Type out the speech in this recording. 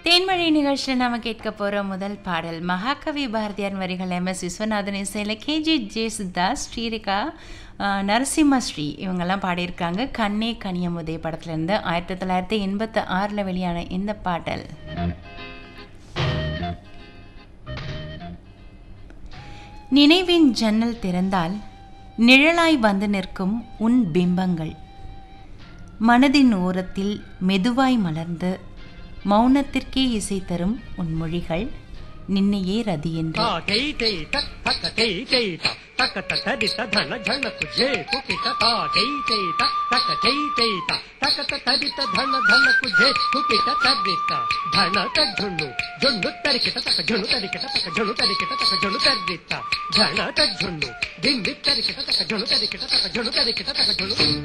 தேன்மழை நிகழ்ச்சியில் நாம கேட்க போற முதல் பாடல் மகாகவி பாரதியார் வரிகள் எம் எஸ் விஸ்வநாதன் இசையில் கேஜி ஜேசுதாஸ் ஸ்ரீரிகா ஆஹ், நரசிம்மஸ்ரீ இவங்கெல்லாம் பாடியிருக்காங்க கண்ணே கனியமுதே படத்துலேருந்து ஆயிரத்தி தொள்ளாயிரத்தி எண்பத்தி ஆறில் வெளியான இந்த பாடல் நினைவின் ஜன்னல் திறந்தால் நிழலாய் வந்து நிற்கும் உன் பிம்பங்கள் மனதின் ஓரத்தில் மெதுவாய் மலர்ந்து மௌனத்திற்கே இசை தரும் உன் மொழிகள் நின்னையே ரதி என்று ता कै कै तक तक कै कै ता तक तक दित धन झन कुजे कुकित ता कै कै तक तक कै कै ता तक तक दित धन धन कुजे कुकित तदित धन तक झुन्नु झुन्नु तरिकित तक झुन्नु तरिकित तक झुन्नु तरिकित तक झुन्नु तरित धन तक झुन्नु दिन दिन तरिकित तक झुन्नु तरिकित तक झुन्नु तरिकित तक झुन्नु